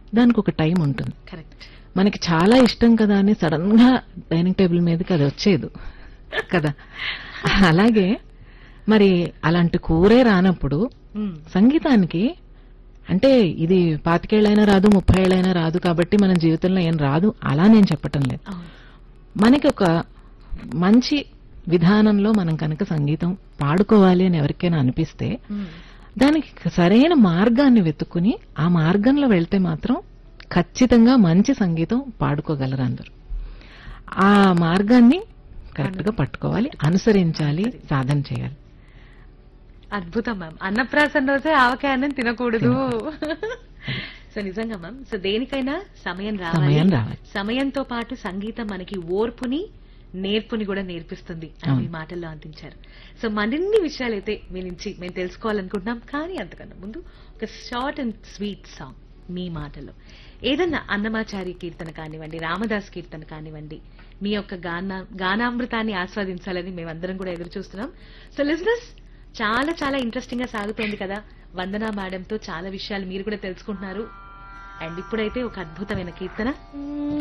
దానికి ఒక టైం ఉంటుంది కరెక్ట్ మనకి చాలా ఇష్టం కదా అని సడన్ గా డైనింగ్ టేబుల్ మీదకి అది వచ్చేది కదా అలాగే మరి అలాంటి కూరే రానప్పుడు సంగీతానికి అంటే ఇది పాతికేళ్ళైనా రాదు ముప్పై ఏళ్ళైనా రాదు కాబట్టి మన జీవితంలో ఏం రాదు అలా నేను చెప్పటం లేదు అవును మనకి ఒక మంచి విధానంలో మనం కనుక సంగీతం పాడుకోవాలి అని ఎవరికైనా అనిపిస్తే మ్మ్. దానికి సరైన మార్గాన్ని వెతుక్కుని ఆ మార్గంలో వెళ్తే మాత్రం ఖచ్చితంగా మంచి సంగీతం పాడుకోగలరు అందరూ ఆ మార్గాన్ని కరెక్ట్ గా పట్టుకోవాలి అనుసరించాలి సాధన చేయాలి అద్భుతం మ్యామ్ అన్నప్రాసన రోజే ఆవకాయ అన్నం తినకూడదు సో నిజంగా మ్యామ్ సో దేనికైనా సమయం రావాలి సమయం రావాలి సమయంతో పాటు సంగీతం మనకి ఓర్పుని నేర్పుని కూడా నేర్పిస్తుంది అని మీ మాటల్లో అందించారు సో మరిన్ని విషయాలైతే మీ నుంచి మేము తెలుసుకోవాలనుకుంటున్నాం కానీ అంతకన్నా ముందు ఒక షార్ట్ అండ్ స్వీట్ సాంగ్ మీ మాటలో ఏదన్నా అన్నమాచారి కీర్తన కానివ్వండి రామదాస్ కీర్తన కానివ్వండి మీ యొక్క గాన గానామృతాన్ని ఆస్వాదించాలని మేమందరం కూడా ఎదురు చూస్తున్నాం సో లిజినెస్ చాలా చాలా ఇంట్రెస్టింగ్ గా సాగుతోంది కదా వందనా మేడం తో చాలా విషయాలు మీరు కూడా తెలుసుకుంటున్నారు అండ్ ఇప్పుడైతే ఒక అద్భుతమైన కీర్తన